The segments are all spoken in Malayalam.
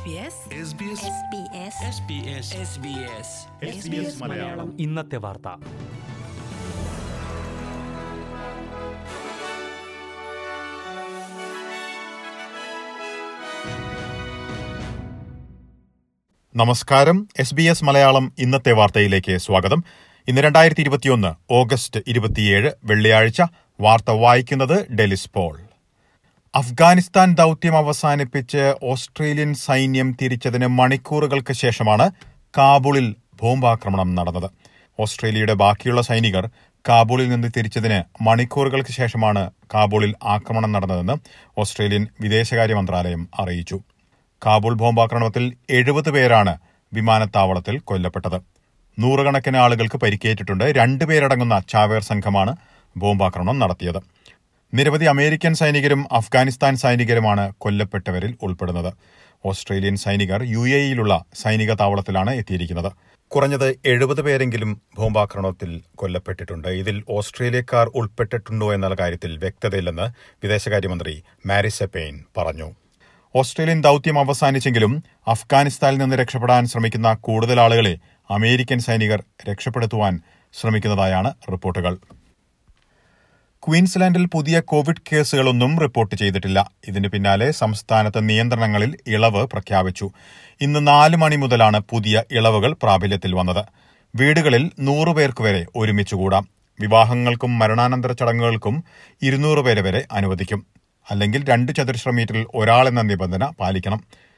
SBS SBS മലയാളം ഇന്നത്തെ വാർത്ത നമസ്കാരം എസ് ബി എസ് മലയാളം ഇന്നത്തെ വാർത്തയിലേക്ക് സ്വാഗതം ഇന്ന് രണ്ടായിരത്തി ഇരുപത്തിയൊന്ന് ഓഗസ്റ്റ് ഇരുപത്തിയേഴ് വെള്ളിയാഴ്ച വാർത്ത വായിക്കുന്നത് ഡെലിസ് പോൾ അഫ്ഗാനിസ്ഥാൻ ദൌത്യം അവസാനിപ്പിച്ച് ഓസ്ട്രേലിയൻ സൈന്യം തിരിച്ചതിന് മണിക്കൂറുകൾക്ക് ശേഷമാണ് കാബൂളിൽ ബോംബാക്രമണം നടന്നത് ഓസ്ട്രേലിയയുടെ ബാക്കിയുള്ള സൈനികർ കാബൂളിൽ നിന്ന് തിരിച്ചതിന് മണിക്കൂറുകൾക്ക് ശേഷമാണ് കാബൂളിൽ ആക്രമണം നടന്നതെന്ന് ഓസ്ട്രേലിയൻ വിദേശകാര്യ മന്ത്രാലയം അറിയിച്ചു കാബൂൾ ബോംബാക്രമണത്തിൽ എഴുപത് പേരാണ് വിമാനത്താവളത്തിൽ കൊല്ലപ്പെട്ടത് നൂറുകണക്കിന് ആളുകൾക്ക് പരിക്കേറ്റിട്ടുണ്ട് രണ്ടുപേരടങ്ങുന്ന ചാവേർ സംഘമാണ് ബോംബാക്രമണം നടത്തിയത് നിരവധി അമേരിക്കൻ സൈനികരും അഫ്ഗാനിസ്ഥാൻ സൈനികരുമാണ് കൊല്ലപ്പെട്ടവരിൽ ഉൾപ്പെടുന്നത് ഓസ്ട്രേലിയൻ സൈനികർ യു എയിലുള്ള സൈനിക താവളത്തിലാണ് എത്തിയിരിക്കുന്നത് കുറഞ്ഞത് എഴുപത് പേരെങ്കിലും ബോംബാക്രമണത്തിൽ കൊല്ലപ്പെട്ടിട്ടുണ്ട് ഇതിൽ ഓസ്ട്രേലിയക്കാർ ഉൾപ്പെട്ടിട്ടുണ്ടോ എന്ന കാര്യത്തിൽ വ്യക്തതയില്ലെന്ന് വിദേശകാര്യമന്ത്രി മാരിസ പെയിൻ പറഞ്ഞു ഓസ്ട്രേലിയൻ ദൌത്യം അവസാനിച്ചെങ്കിലും അഫ്ഗാനിസ്ഥാനിൽ നിന്ന് രക്ഷപ്പെടാൻ ശ്രമിക്കുന്ന കൂടുതൽ ആളുകളെ അമേരിക്കൻ സൈനികർ രക്ഷപ്പെടുത്തുവാൻ ശ്രമിക്കുന്നതായാണ് റിപ്പോർട്ടുകൾ ക്വീൻസ്ലാൻഡിൽ പുതിയ കോവിഡ് കേസുകളൊന്നും റിപ്പോർട്ട് ചെയ്തിട്ടില്ല ഇതിന് പിന്നാലെ സംസ്ഥാനത്ത് നിയന്ത്രണങ്ങളിൽ ഇളവ് പ്രഖ്യാപിച്ചു ഇന്ന് നാല് മണി മുതലാണ് പുതിയ ഇളവുകൾ പ്രാബല്യത്തിൽ വന്നത് വീടുകളിൽ നൂറ് പേർക്ക് വരെ ഒരുമിച്ച് കൂടാം വിവാഹങ്ങൾക്കും മരണാനന്തര ചടങ്ങുകൾക്കും ഇരുന്നൂറ് പേരെ വരെ അനുവദിക്കും അല്ലെങ്കിൽ രണ്ട് ചതുരശ്ര മീറ്ററിൽ ഒരാളെന്ന നിബന്ധന പാലിക്കണം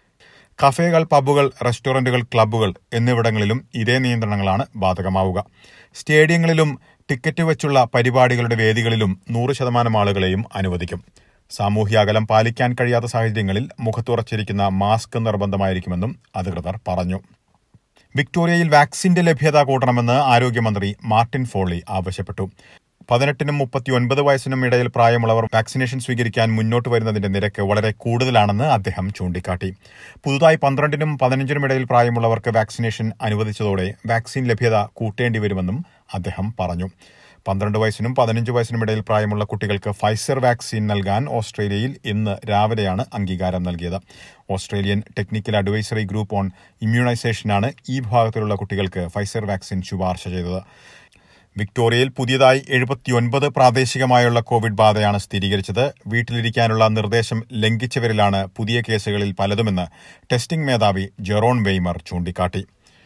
കഫേകൾ പബ്ബുകൾ റെസ്റ്റോറന്റുകൾ ക്ലബ്ബുകൾ എന്നിവിടങ്ങളിലും ഇതേ നിയന്ത്രണങ്ങളാണ് ബാധകമാവുക സ്റ്റേഡിയങ്ങളിലും ടിക്കറ്റ് വെച്ചുള്ള പരിപാടികളുടെ വേദികളിലും നൂറ് ശതമാനം ആളുകളെയും അനുവദിക്കും സാമൂഹ്യ അകലം പാലിക്കാൻ കഴിയാത്ത സാഹചര്യങ്ങളിൽ മുഖത്തുറച്ചിരിക്കുന്ന മാസ്ക് നിർബന്ധമായിരിക്കുമെന്നും അധികൃതർ പറഞ്ഞു വിക്ടോറിയയിൽ വാക്സിന്റെ ലഭ്യത കൂട്ടണമെന്ന് ആരോഗ്യമന്ത്രി മാർട്ടിൻ ഫോളി ആവശ്യപ്പെട്ടു പതിനെട്ടിനും മുപ്പത്തിയൊൻപത് വയസ്സിനും ഇടയിൽ പ്രായമുള്ളവർ വാക്സിനേഷൻ സ്വീകരിക്കാൻ മുന്നോട്ട് വരുന്നതിന്റെ നിരക്ക് വളരെ കൂടുതലാണെന്ന് അദ്ദേഹം ചൂണ്ടിക്കാട്ടി പുതുതായി പന്ത്രണ്ടിനും പതിനഞ്ചിനും ഇടയിൽ പ്രായമുള്ളവർക്ക് വാക്സിനേഷൻ അനുവദിച്ചതോടെ വാക്സിൻ ലഭ്യത കൂട്ടേണ്ടി വരുമെന്നും അദ്ദേഹം പറഞ്ഞു പന്ത്രണ്ട് വയസ്സിനും പതിനഞ്ച് വയസ്സിനും ഇടയിൽ പ്രായമുള്ള കുട്ടികൾക്ക് ഫൈസർ വാക്സിൻ നൽകാൻ ഓസ്ട്രേലിയയിൽ ഇന്ന് രാവിലെയാണ് അംഗീകാരം നൽകിയത് Australian technical advisory group on ഇമ്മ്യൂണൈസേഷനാണ് ഈ വിഭാഗത്തിലുള്ള കുട്ടികൾക്ക് ഫൈസർ വാക്സിൻ ശുപാർശ ചെയ്തത് വിക്ടോറിയയിൽ പുതിയതായി എഴുപത്തിയൊൻപത് പ്രാദേശികമായുള്ള കോവിഡ് ബാധയാണ് സ്ഥിരീകരിച്ചത് വീട്ടിലിരിക്കാനുള്ള നിർദ്ദേശം ലംഘിച്ചവരിലാണ് പുതിയ കേസുകളിൽ പലതുമെന്ന് ടെസ്റ്റിംഗ് മേധാവി ജെറോൺ വെയ്മർ ചൂണ്ടിക്കാട്ടി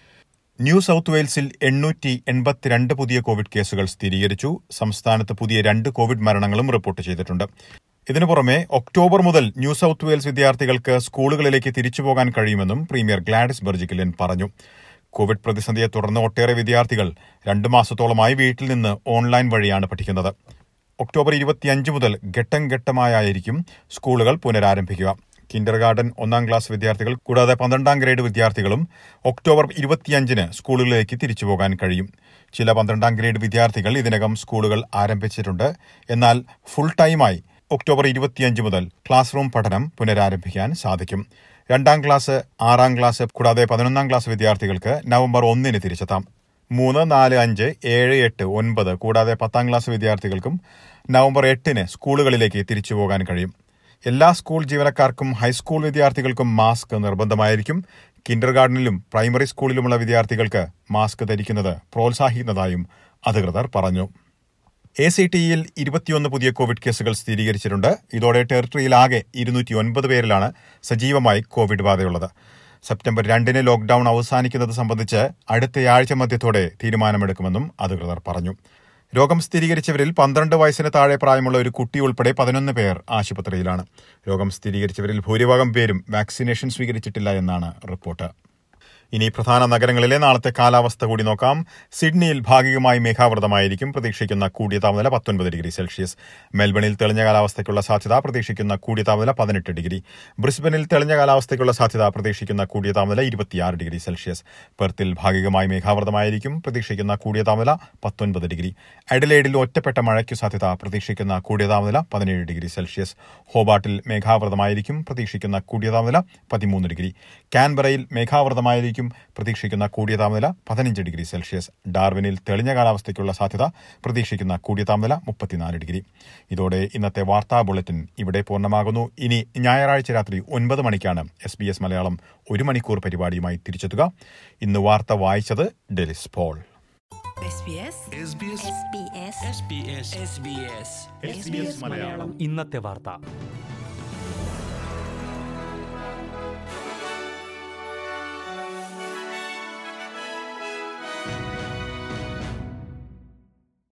ന്യൂ സൌത്ത് വെയിൽസിൽ എണ്ണൂറ്റി എൺപത്തിരണ്ട് പുതിയ കോവിഡ് കേസുകൾ സ്ഥിരീകരിച്ചു സംസ്ഥാനത്ത് പുതിയ രണ്ട് കോവിഡ് മരണങ്ങളും റിപ്പോർട്ട് ചെയ്തിട്ടുണ്ട് ഇതിനു പുറമെ ഒക്ടോബർ മുതൽ ന്യൂ സൌത്ത് വെയിൽസ് വിദ്യാർത്ഥികൾക്ക് സ്കൂളുകളിലേക്ക് തിരിച്ചുപോകാൻ കഴിയുമെന്നും പ്രീമിയർ ഗ്ലാഡിസ് ബെർജിക്കലിൻ പറഞ്ഞു കോവിഡ് പ്രതിസന്ധിയെ തുടർന്ന് ഒട്ടേറെ വിദ്യാർത്ഥികൾ രണ്ടു മാസത്തോളമായി വീട്ടിൽ നിന്ന് ഓൺലൈൻ വഴിയാണ് പഠിക്കുന്നത് ഒക്ടോബർ ഇരുപത്തിയഞ്ച് മുതൽ ഘട്ടം ഘട്ടമായായിരിക്കും സ്കൂളുകൾ പുനരാരംഭിക്കുക കിൻഡർ ഗാർഡൻ ഒന്നാം ക്ലാസ് വിദ്യാർത്ഥികൾ കൂടാതെ പന്ത്രണ്ടാം ഗ്രേഡ് വിദ്യാർത്ഥികളും ഒക്ടോബർ ഇരുപത്തിയഞ്ചിന് സ്കൂളുകളിലേക്ക് തിരിച്ചുപോകാൻ കഴിയും ചില പന്ത്രണ്ടാം ഗ്രേഡ് വിദ്യാർത്ഥികൾ ഇതിനകം സ്കൂളുകൾ ആരംഭിച്ചിട്ടുണ്ട് എന്നാൽ ഫുൾ ടൈമായി ഒക്ടോബർ ഇരുപത്തിയഞ്ച് മുതൽ ക്ലാസ് റൂം പഠനം പുനരാരംഭിക്കാൻ സാധിക്കും രണ്ടാം ക്ലാസ് ആറാം ക്ലാസ് കൂടാതെ പതിനൊന്നാം ക്ലാസ് വിദ്യാർത്ഥികൾക്ക് നവംബർ ഒന്നിന് തിരിച്ചെത്താം മൂന്ന് നാല് അഞ്ച് ഏഴ് എട്ട് ഒൻപത് കൂടാതെ പത്താം ക്ലാസ് വിദ്യാർത്ഥികൾക്കും നവംബർ എട്ടിന് സ്കൂളുകളിലേക്ക് തിരിച്ചു പോകാൻ കഴിയും എല്ലാ സ്കൂൾ ജീവനക്കാർക്കും ഹൈസ്കൂൾ വിദ്യാർത്ഥികൾക്കും മാസ്ക് നിർബന്ധമായിരിക്കും കിൻഡർ ഗാർഡനിലും പ്രൈമറി സ്കൂളിലുമുള്ള വിദ്യാർത്ഥികൾക്ക് മാസ്ക് ധരിക്കുന്നത് പ്രോത്സാഹിക്കുന്നതായും അധികൃതർ പറഞ്ഞു എ സി ടിയിൽ ഇരുപത്തിയൊന്ന് പുതിയ കോവിഡ് കേസുകൾ സ്ഥിരീകരിച്ചിട്ടുണ്ട് ഇതോടെ ടെറിട്ടറിയിലാകെ ഇരുന്നൂറ്റി ഒൻപത് പേരിലാണ് സജീവമായി കോവിഡ് ബാധയുള്ളത് സെപ്റ്റംബർ രണ്ടിന് ലോക്ഡൌൺ അവസാനിക്കുന്നത് സംബന്ധിച്ച് അടുത്തയാഴ്ച മധ്യത്തോടെ തീരുമാനമെടുക്കുമെന്നും അധികൃതർ പറഞ്ഞു രോഗം സ്ഥിരീകരിച്ചവരിൽ പന്ത്രണ്ട് വയസ്സിന് താഴെ പ്രായമുള്ള ഒരു കുട്ടി ഉൾപ്പെടെ പതിനൊന്ന് പേർ ആശുപത്രിയിലാണ് രോഗം സ്ഥിരീകരിച്ചവരിൽ ഭൂരിഭാഗം പേരും വാക്സിനേഷൻ സ്വീകരിച്ചിട്ടില്ല എന്നാണ് റിപ്പോർട്ട് ഇനി പ്രധാന നഗരങ്ങളിലെ നാളത്തെ കാലാവസ്ഥ കൂടി നോക്കാം സിഡ്നിയിൽ ഭാഗികമായി മേഘാവൃതമായിരിക്കും പ്രതീക്ഷിക്കുന്ന കൂടിയ താപനില പത്തൊൻപത് ഡിഗ്രി സെൽഷ്യസ് മെൽബണിൽ തെളിഞ്ഞ കാലാവസ്ഥയ്ക്കുള്ള സാധ്യത പ്രതീക്ഷിക്കുന്ന കൂടിയ താപനില പതിനെട്ട് ഡിഗ്രി ബ്രിസ്ബനിൽ തെളിഞ്ഞ കാലാവസ്ഥയ്ക്കുള്ള സാധ്യത പ്രതീക്ഷിക്കുന്ന കൂടിയ താപനില ഇരുപത്തിയാറ് ഡിഗ്രി സെൽഷ്യസ് പെർത്തിൽ ഭാഗികമായി മേഘാവൃതമായിരിക്കും പ്രതീക്ഷിക്കുന്ന കൂടിയ താപനില പത്തൊൻപത് ഡിഗ്രി അഡലേഡിൽ ഒറ്റപ്പെട്ട മഴയ്ക്കു സാധ്യത പ്രതീക്ഷിക്കുന്ന കൂടിയ താപനില പതിനേഴ് ഡിഗ്രി സെൽഷ്യസ് ഹോബാട്ടിൽ മേഘാവൃതമായിരിക്കും പ്രതീക്ഷിക്കുന്ന കൂടിയ താപനില പതിമൂന്ന് ഡിഗ്രി കാൻബറയിൽ മേഘാവൃതമായിരിക്കും ആയിരിക്കും പ്രതീക്ഷിക്കുന്ന കൂടിയ താപനില പതിനഞ്ച് ഡിഗ്രി സെൽഷ്യസ് ഡാർവിനിൽ തെളിഞ്ഞ കാലാവസ്ഥയ്ക്കുള്ള സാധ്യത പ്രതീക്ഷിക്കുന്ന കൂടിയ താപനില മുപ്പത്തിനാല് ഡിഗ്രി ഇതോടെ ഇന്നത്തെ വാർത്താ ബുള്ളറ്റിൻ ഇവിടെ പൂർണ്ണമാകുന്നു ഇനി ഞായറാഴ്ച രാത്രി ഒൻപത് മണിക്കാണ് എസ് ബി എസ് മലയാളം ഒരു മണിക്കൂർ പരിപാടിയുമായി തിരിച്ചെത്തുക ഇന്ന് വാർത്ത വായിച്ചത് Delys Paul SBS SBS SBS SBS SBS SBS Malayalam ഇന്നത്തെ വാർത്ത